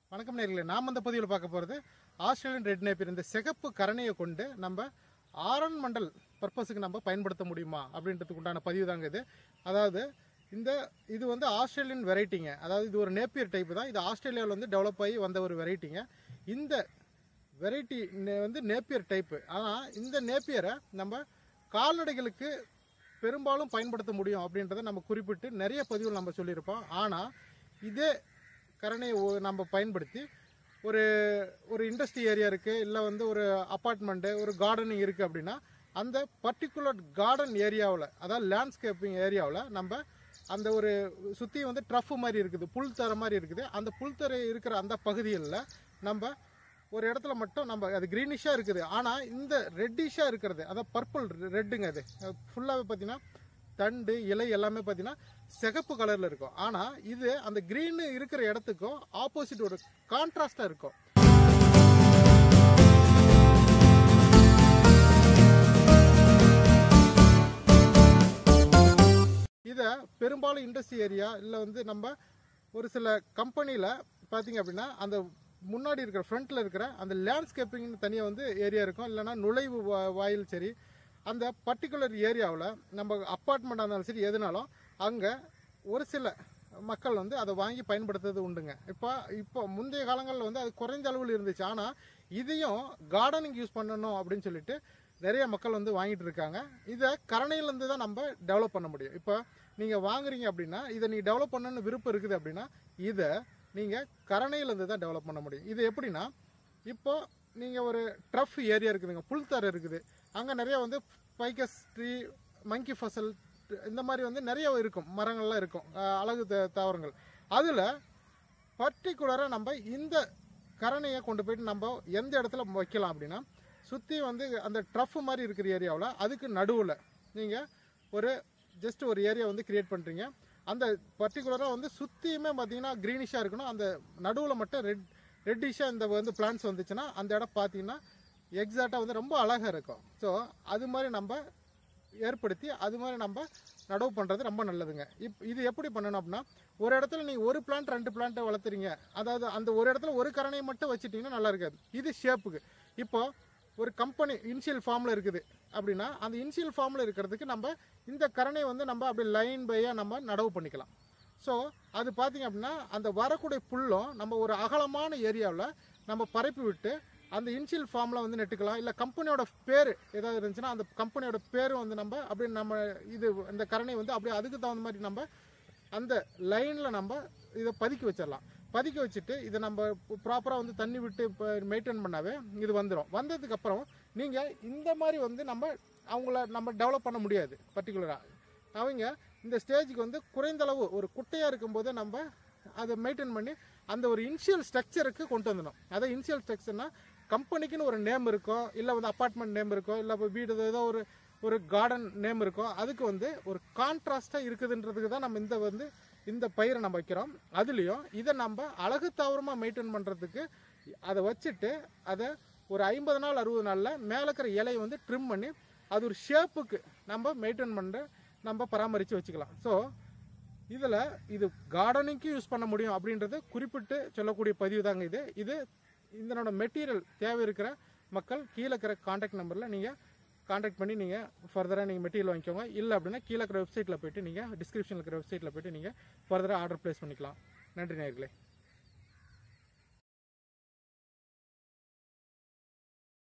வணக்கம் நேர்களே நாம் அந்த பதிவில் பார்க்க போகிறது ஆஸ்திரேலியன் ரெட் நேப்பியர் இந்த சிகப்பு கரணையை கொண்டு நம்ம ஆரன் மண்டல் பர்பஸுக்கு நம்ம பயன்படுத்த முடியுமா அப்படின்றதுக்கு உண்டான பதிவு தாங்க இது அதாவது இந்த இது வந்து ஆஸ்திரேலியன் வெரைட்டிங்க அதாவது இது ஒரு நேப்பியர் டைப் தான் இது ஆஸ்திரேலியாவில் வந்து டெவலப் ஆகி வந்த ஒரு வெரைட்டிங்க இந்த வெரைட்டி வந்து நேப்பியர் டைப்பு ஆனால் இந்த நேப்பியரை நம்ம கால்நடைகளுக்கு பெரும்பாலும் பயன்படுத்த முடியும் அப்படின்றத நம்ம குறிப்பிட்டு நிறைய பதிவுகள் நம்ம சொல்லியிருப்போம் ஆனால் இதே கரணையை ஒ- நம்ம பயன்படுத்தி ஒரு ஒரு இண்டஸ்ட்ரி ஏரியா இருக்குது இல்லை வந்து ஒரு அப்பார்ட்மெண்ட்டு ஒரு கார்டனிங் இருக்குது அப்படின்னா அந்த பர்டிகுலர் கார்டன் ஏரியாவில் அதாவது லேண்ட்ஸ்கேப்பிங் ஏரியாவில் நம்ம அந்த ஒரு சுற்றி வந்து ட்ரஃப் மாதிரி இருக்குது புல் தர மாதிரி இருக்குது அந்த புல் தர இருக்கிற அந்த பகுதிகளில் நம்ம ஒரு இடத்துல மட்டும் நம்ம அது க்ரீனிஷாக இருக்குது ஆனால் இந்த ரெட்டிஷாக இருக்கிறது அதான் பர்பிள் ரெட்டுங்க அது ஃபுல்லாகவே பார்த்தீங்கன்னா தண்டு இலை எல்லாமே பார்த்தீங்கன்னா சிகப்பு கலரில் இருக்கும் ஆனால் இது அந்த க்ரீன் இருக்கிற இடத்துக்கும் ஆப்போசிட் ஒரு கான்ட்ராஸ்டாக இருக்கும் இதை பெரும்பாலும் இண்டஸ்ட்ரி ஏரியா இல்லை வந்து நம்ம ஒரு சில கம்பெனியில் பார்த்தீங்க அப்படின்னா அந்த முன்னாடி இருக்கிற ஃப்ரண்ட்டில் இருக்கிற அந்த லேண்ட்ஸ்கேப்பிங்னு தனியாக வந்து ஏரியா இருக்கும் இல்லைன்னா நுழைவு வா- வாயில் சரி அந்த பர்டிகுலர் ஏரியாவில் நம்ம அப்பார்ட்மெண்ட்டாக இருந்தாலும் சரி எதுனாலும் அங்கே ஒரு சில மக்கள் வந்து அதை வாங்கி பயன்படுத்துறது உண்டுங்க இப்போ இப்போ முந்தைய காலங்களில் வந்து அது குறைந்த அளவில் இருந்துச்சு ஆனால் இதையும் கார்டனிங் யூஸ் பண்ணணும் அப்படின்னு சொல்லிட்டு நிறைய மக்கள் வந்து வாங்கிட்டு இருக்காங்க இதை கரணையிலேருந்து தான் நம்ம டெவலப் பண்ண முடியும் இப்போ நீங்கள் வாங்குறீங்க அப்படின்னா இதை நீ டெவலப் பண்ணணும்னு விருப்பம் இருக்குது அப்படின்னா இதை நீங்கள் கரணையிலேருந்து தான் டெவலப் பண்ண முடியும் இது எப்படின்னா இப்போ நீங்கள் ஒரு ட்ரஃப் ஏரியா இருக்குதுங்க புல்தரை இருக்குது அங்கே நிறைய வந்து பைக்கஸ் ட்ரீ மங்கி ஃபசல் இந்த மாதிரி வந்து நிறைய இருக்கும் மரங்கள்லாம் இருக்கும் அஹ் அழகு த- தாவரங்கள் அதில் பர்டிகுலராக நம்ம இந்த கரணையை கொண்டு போயிட்டு நம்ம எந்த இடத்துல வைக்கலாம் அப்படின்னா சுற்றி வந்து அந்த ட்ரஃப் மாதிரி இருக்கிற ஏரியாவில் அதுக்கு நடுவில் நீங்கள் ஒரு ஜஸ்ட் ஒரு ஏரியா வந்து கிரியேட் பண்ணுறீங்க அந்த பர்டிகுலராக வந்து சுற்றியுமே பார்த்தீங்கன்னா க்ரீனிஷாக இருக்கணும் அந்த நடுவில் மட்டும் ரெட் ரெட்டிஷாக இந்த வந்து பிளான்ஸ் வந்துச்சுன்னா அந்த இடம் பார்த்தீங்கன்னா எக்ஸாக்டாக வந்து ரொம்ப அழகாக இருக்கும் ஸோ அது மாதிரி நம்ம ஏற்படுத்தி அது மாதிரி நம்ம நடவு பண்ணுறது ரொம்ப நல்லதுங்க இப் இது எப்படி பண்ணணும் அப்படின்னா ஒரு இடத்துல நீங்கள் ஒரு பிளான்ட் ரெண்டு பிளான்ட்டை வளர்த்துறீங்க அதாவது அந்த ஒரு இடத்துல ஒரு கரணையை மட்டும் வச்சுட்டிங்கன்னா நல்லா இருக்காது இது ஷேப்புக்கு இப்போ ஒரு கம்பெனி இனிஷியல் ஃபார்மில் இருக்குது அப்படின்னா அந்த இனிஷியல் ஃபார்மில் இருக்கிறதுக்கு நம்ம இந்த கரணையை வந்து நம்ம அப்படியே லைன் பையாக நம்ம நடவு பண்ணிக்கலாம் ஸோ அது பார்த்தீங்க அப்படின்னா அந்த வரக்கூடிய புல்லும் நம்ம ஒரு அகலமான ஏரியாவில் நம்ம பரப்பி விட்டு அந்த இனிஷியல் ஃபார்மில் வந்து நெட்டுக்கலாம் இல்லை கம்பெனியோட பேர் ஏதாவது இருந்துச்சுன்னா அந்த கம்பெனியோட பேரும் வந்து நம்ம அப்படியே நம்ம இது இந்த கரணை வந்து அப்படியே அதுக்கு தகுந்த மாதிரி நம்ம அந்த லைனில் நம்ம இதை பதுக்கி வச்சிடலாம் பதுக்கி வச்சுட்டு இதை நம்ம ப்ராப்பராக வந்து தண்ணி விட்டு இப்போ மெயின்டைன் பண்ணாவே இது வந்துடும் வந்ததுக்கப்புறம் நீங்கள் இந்த மாதிரி வந்து நம்ம அவங்கள நம்ம டெவலப் பண்ண முடியாது பர்டிகுலராக அவங்க இந்த ஸ்டேஜுக்கு வந்து குறைந்த அளவு ஒரு குட்டையாக இருக்கும்போது நம்ம அதை மெயின்டைன் பண்ணி அந்த ஒரு இனிஷியல் ஸ்ட்ரக்சருக்கு கொண்டு வந்துடணும் அதான் இனிஷியல் ஸ்ட்ரக்சர்னா கம்பெனிக்குன்னு ஒரு நேம் இருக்கும் இல்லை வந்து அப்பார்ட்மெண்ட் நேம் இருக்கும் இல்லை இப்போ வீடு ஏதோ ஒரு ஒரு கார்டன் நேம் இருக்கும் அதுக்கு வந்து ஒரு கான்ட்ராஸ்டாக இருக்குதுன்றதுக்கு தான் நம்ம இந்த வந்து இந்த பயிரை நம்ம வைக்கிறோம் அதுலேயும் இதை நம்ம அழகு தாவரமாக மெயின்டைன் பண்ணுறதுக்கு அதை வச்சுட்டு அதை ஒரு ஐம்பது நாள் அறுபது நாளில் மேலே இருக்கிற இலையை வந்து ட்ரிம் பண்ணி அது ஒரு ஷேப்புக்கு நம்ம மெயின்டைன் பண்ணுற நம்ம பராமரித்து வச்சுக்கலாம் ஸோ இதில் இது கார்டனிங்க்கு யூஸ் பண்ண முடியும் அப்படின்றது குறிப்பிட்டு சொல்லக்கூடிய பதிவு தாங்க இது இது இதனோட மெட்டீரியல் தேவை இருக்கிற மக்கள் கீழே இருக்கிற காண்டாக்ட் நம்பரில் நீங்கள் காண்டாக்ட் பண்ணி நீங்கள் ஃபர்தராக நீங்கள் மெட்டீரியல் வாங்கிக்கோங்க இல்லை அப்படின்னா கீழே இருக்கிற வெப்சைட்டில் போயிட்டு நீங்கள் டிஸ்கிரிப்ஷனில் இருக்கிற வெப்சைட்டில் போயிட்டு நீங்கள் ஃபர்தராக ஆர்டர் ப்ளேஸ் பண்ணிக்கலாம் நன்றி நேயர்களே